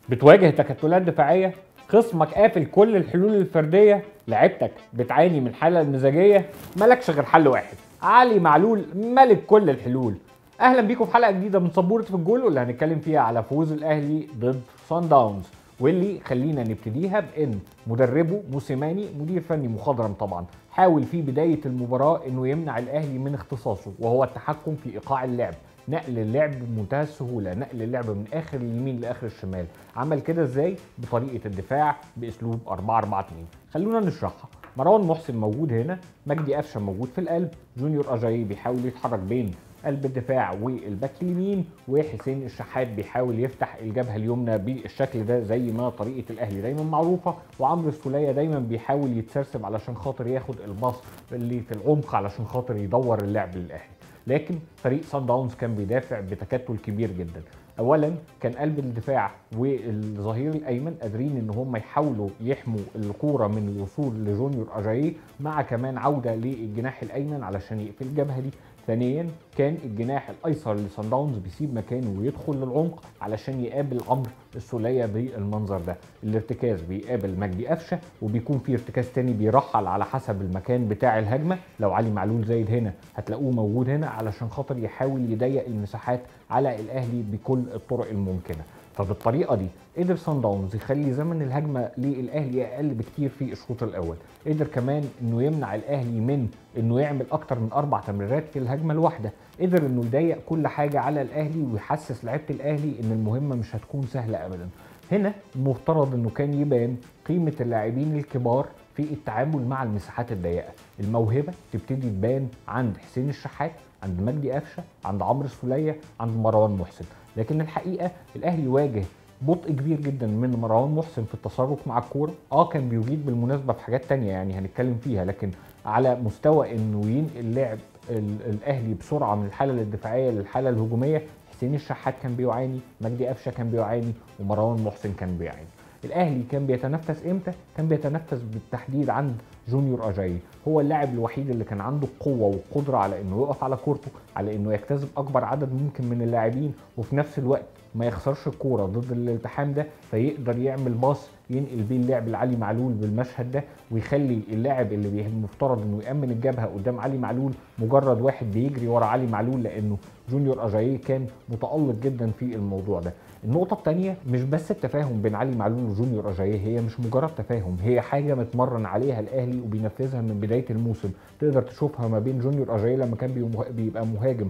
بتواجه تكتلات دفاعيه خصمك قافل كل الحلول الفرديه لعيبتك بتعاني من حاله المزاجيه مالكش غير حل واحد علي معلول ملك كل الحلول اهلا بيكم في حلقه جديده من سبوره في الجول واللي هنتكلم فيها على فوز الاهلي ضد سان داونز واللي خلينا نبتديها بان مدربه موسيماني مدير فني مخضرم طبعا حاول في بدايه المباراه انه يمنع الاهلي من اختصاصه وهو التحكم في ايقاع اللعب نقل اللعب بمنتهى السهوله نقل اللعب من اخر اليمين لاخر الشمال عمل كده ازاي بطريقه الدفاع باسلوب 4 4 2 خلونا نشرحها مروان محسن موجود هنا مجدي قفشه موجود في القلب جونيور اجاي بيحاول يتحرك بين قلب الدفاع والباك اليمين وحسين الشحات بيحاول يفتح الجبهه اليمنى بالشكل ده زي ما طريقه الاهلي دايما معروفه وعمرو السوليه دايما بيحاول يتسرسب علشان خاطر ياخد الباص اللي في العمق علشان خاطر يدور اللعب للاهلي لكن فريق سان داونز كان بيدافع بتكتل كبير جدا اولا كان قلب الدفاع والظهير الايمن قادرين ان هم يحاولوا يحموا الكوره من الوصول لجونيور اجاي مع كمان عوده للجناح الايمن علشان يقفل الجبهه دي ثانيا كان الجناح الايسر لصن داونز بيسيب مكانه ويدخل للعمق علشان يقابل عمرو السوليه بالمنظر ده الارتكاز بيقابل مجدي قفشه وبيكون في ارتكاز تاني بيرحل على حسب المكان بتاع الهجمه لو علي معلول زايد هنا هتلاقوه موجود هنا علشان خاطر يحاول يضيق المساحات على الاهلي بكل الطرق الممكنه فبالطريقه دي قدر سان داونز يخلي زمن الهجمه للاهلي اقل بكتير في الشوط الاول قدر كمان انه يمنع الاهلي من انه يعمل اكتر من اربع تمريرات في الهجمه الواحده قدر انه يضيق كل حاجه على الاهلي ويحسس لعيبه الاهلي ان المهمه مش هتكون سهله ابدا هنا مفترض انه كان يبان قيمه اللاعبين الكبار في التعامل مع المساحات الضيقه الموهبه تبتدي تبان عند حسين الشحات عند مجدي قفشه عند عمرو السوليه عند مروان محسن لكن الحقيقه الاهلي واجه بطء كبير جدا من مروان محسن في التصرف مع الكوره اه كان بيجيد بالمناسبه في حاجات تانية يعني هنتكلم فيها لكن على مستوى انه ينقل لعب الاهلي بسرعه من الحاله الدفاعيه للحاله الهجوميه حسين الشحات كان بيعاني مجدي قفشه كان بيعاني ومروان محسن كان بيعاني الاهلي كان بيتنفس امتى كان بيتنفس بالتحديد عند جونيور اجاي هو اللاعب الوحيد اللي كان عنده القوه والقدره على انه يقف على كورته على انه يجتذب اكبر عدد ممكن من اللاعبين وفي نفس الوقت ما يخسرش الكوره ضد الالتحام ده فيقدر يعمل باص ينقل بيه اللعب لعلي معلول بالمشهد ده ويخلي اللاعب اللي المفترض انه يامن الجبهه قدام علي معلول مجرد واحد بيجري ورا علي معلول لانه جونيور اجاي كان متالق جدا في الموضوع ده النقطة الثانية مش بس التفاهم بين علي معلول وجونيور اجاي هي مش مجرد تفاهم هي حاجة متمرن عليها الاهلي وبينفذها من بداية الموسم تقدر تشوفها ما بين جونيور اجاي لما كان بيبقى مهاجم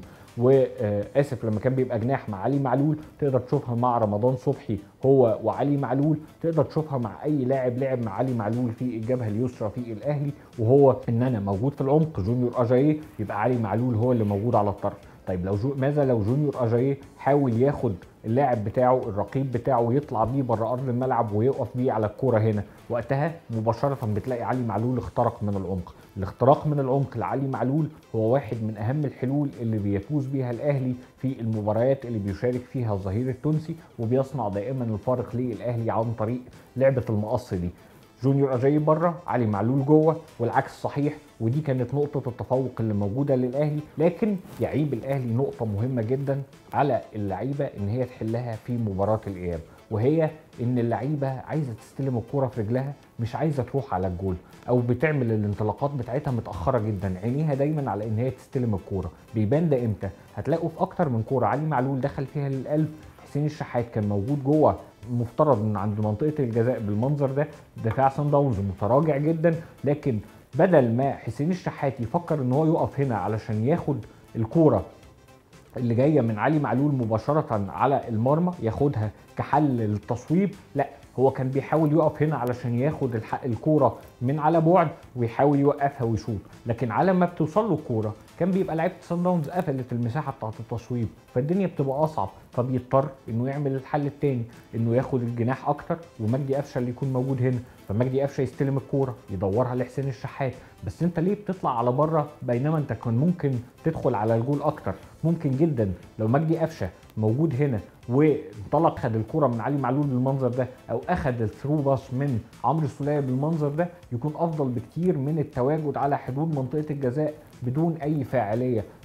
واسف لما كان بيبقى جناح مع علي معلول تقدر تشوفها مع رمضان صبحي هو وعلي معلول تقدر تشوفها مع اي لاعب لعب مع علي معلول في الجبهه اليسرى في الاهلي وهو ان انا موجود في العمق جونيور اجاي يبقى علي معلول هو اللي موجود على الطرف طيب لو جو ماذا لو جونيور اجاي حاول ياخد اللاعب بتاعه الرقيب بتاعه ويطلع بيه بره ارض الملعب ويقف بيه على الكوره هنا وقتها مباشره بتلاقي علي معلول اخترق من العمق الاختراق من العمق لعلي معلول هو واحد من اهم الحلول اللي بيفوز بيها الاهلي في المباريات اللي بيشارك فيها الظهير التونسي وبيصنع دائما الفارق للاهلي عن طريق لعبه المقص دي جونيور اجاي بره علي معلول جوه والعكس صحيح ودي كانت نقطة التفوق اللي موجودة للأهلي لكن يعيب الأهلي نقطة مهمة جدا على اللعيبة إن هي تحلها في مباراة الإياب وهي إن اللعيبة عايزة تستلم الكرة في رجلها مش عايزة تروح على الجول أو بتعمل الانطلاقات بتاعتها متأخرة جدا عينيها دايما على إن هي تستلم الكرة بيبان ده إمتى هتلاقوا في أكتر من كورة علي معلول دخل فيها للقلب حسين الشحات كان موجود جوه مفترض ان عند منطقه الجزاء بالمنظر ده دفاع سان داونز متراجع جدا لكن بدل ما حسين الشحات يفكر ان هو يقف هنا علشان ياخد الكوره اللي جايه من علي معلول مباشره على المرمى ياخدها كحل للتصويب لا هو كان بيحاول يقف هنا علشان ياخد الكوره من على بعد ويحاول يوقفها ويشوط لكن على ما بتوصل له الكوره كان بيبقى لعيبه سان داونز قفلت المساحه بتاعه التصويب فالدنيا بتبقى اصعب فبيضطر انه يعمل الحل الثاني انه ياخد الجناح اكتر ومجدي قفشه اللي يكون موجود هنا فمجدي قفشه يستلم الكوره يدورها لحسين الشحات بس انت ليه بتطلع على بره بينما انت كان ممكن تدخل على الجول اكتر ممكن جدا لو مجدي قفشه موجود هنا وانطلق خد الكرة من علي معلول بالمنظر ده او اخد الثرو باس من عمرو السوليه بالمنظر ده يكون افضل بكتير من التواجد على حدود منطقه الجزاء بدون اي فاعليه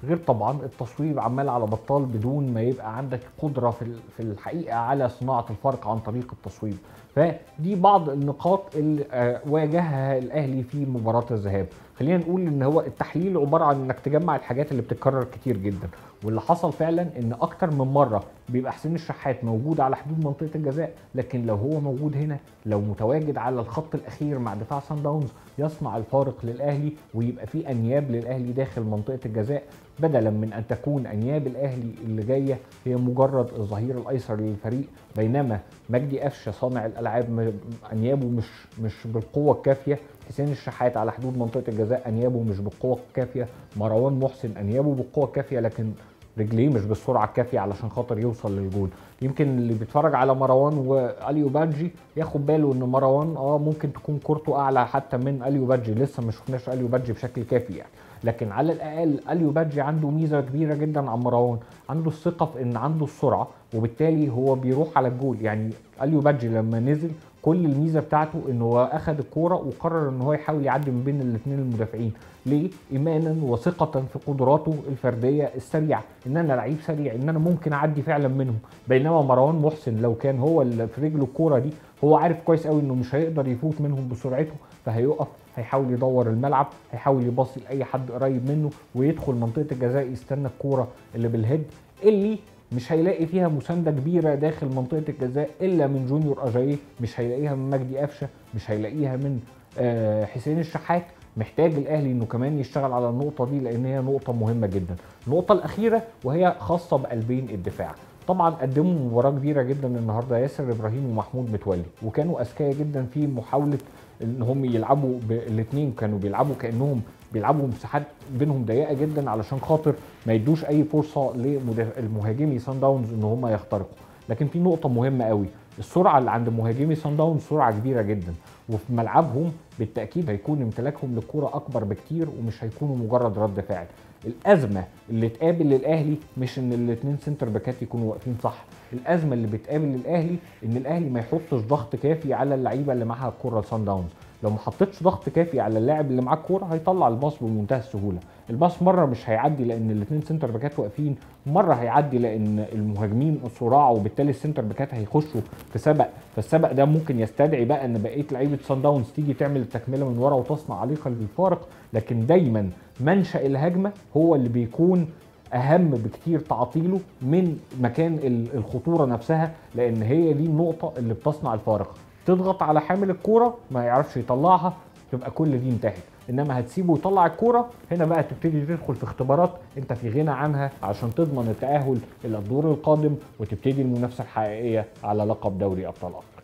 غير طبعا التصويب عمال على بطال بدون ما يبقى عندك قدره في ال- في الحقيقه على صناعه الفرق عن طريق التصويب فدي بعض النقاط اللي آه، واجهها الاهلي في مباراه الذهاب خلينا نقول ان هو التحليل عباره عن انك تجمع الحاجات اللي بتتكرر كتير جدا واللي حصل فعلا ان اكتر من مره بيبقى حسين الشحات موجود على حدود منطقه الجزاء لكن لو هو موجود هنا لو متواجد على الخط الاخير مع دفاع سان داونز يصنع الفارق للاهلي ويبقى في انياب للاهلي داخل منطقه الجزاء بدلا من ان تكون انياب الاهلي اللي جايه هي مجرد الظهير الايسر للفريق بينما مجدي قفشه صانع الالعاب م- انيابه مش مش بالقوه الكافيه حسين الشحات على حدود منطقه الجزاء انيابه مش بالقوه الكافيه مروان محسن انيابه بالقوه الكافيه لكن رجليه مش بالسرعه الكافيه علشان خاطر يوصل للجول يمكن اللي بيتفرج على مروان واليو بادجي ياخد باله ان مروان اه ممكن تكون كورته اعلى حتى من اليو بادجي لسه ما شفناش اليو بادجي بشكل كافي يعني لكن على الاقل اليو بادجي عنده ميزه كبيره جدا عن مروان عنده الثقه في ان عنده السرعه وبالتالي هو بيروح على الجول يعني اليو بادجي لما نزل كل الميزه بتاعته ان هو اخذ الكوره وقرر ان هو يحاول يعدي من بين الاثنين المدافعين ليه ايمانا وثقه في قدراته الفرديه السريعه ان انا لعيب سريع ان انا ممكن اعدي فعلا منهم بينما مروان محسن لو كان هو اللي في رجله الكوره دي هو عارف كويس قوي انه مش هيقدر يفوت منهم بسرعته فهيقف هيحاول يدور الملعب هيحاول يباصي لاي حد قريب منه ويدخل منطقه الجزاء يستنى الكوره اللي بالهيد اللي مش هيلاقي فيها مسانده كبيره داخل منطقه الجزاء الا من جونيور اجاييه مش هيلاقيها من مجدي قفشه مش هيلاقيها من آه، حسين الشحات محتاج الاهلي انه كمان يشتغل على النقطه دي لان هي نقطه مهمه جدا النقطه الاخيره وهي خاصه بقلبين الدفاع طبعا قدموا مباراه كبيره جدا النهارده ياسر ابراهيم ومحمود متولي وكانوا اذكياء جدا في محاوله ان هم يلعبوا الاثنين كانوا بيلعبوا كانهم بيلعبوا مساحات بينهم ضيقه جدا علشان خاطر ما يدوش اي فرصه للمهاجمي سان داونز ان هم يخترقوا لكن في نقطه مهمه قوي السرعه اللي عند مهاجمي سان داونز سرعه كبيره جدا وفي ملعبهم بالتاكيد هيكون امتلاكهم للكره اكبر بكتير ومش هيكونوا مجرد رد فعل الازمه اللي تقابل الاهلي مش ان الاثنين سنتر باكات يكونوا واقفين صح الازمه اللي بتقابل الاهلي ان الاهلي ما يحطش ضغط كافي على اللعيبه اللي معاها الكره سان داونز لو ما حطيتش ضغط كافي على اللاعب اللي معاه الكوره هيطلع الباص بمنتهى السهوله الباص مره مش هيعدي لان الاثنين سنتر باكات واقفين مره هيعدي لان المهاجمين صراع وبالتالي السنتر باكات هيخشوا في سبق فالسبق ده ممكن يستدعي بقى ان بقيه لعيبه سان داونز تيجي تعمل التكمله من ورا وتصنع عليقه للفارق لكن دايما منشا الهجمه هو اللي بيكون اهم بكتير تعطيله من مكان ال- الخطوره نفسها لان هي دي النقطه اللي بتصنع الفارق تضغط على حامل الكوره ما يعرفش يطلعها تبقى كل دي انتهت انما هتسيبه يطلع الكوره هنا بقى تبتدي تدخل في اختبارات انت في غنى عنها عشان تضمن التاهل الى الدور القادم وتبتدي المنافسه الحقيقيه على لقب دوري ابطال افريقيا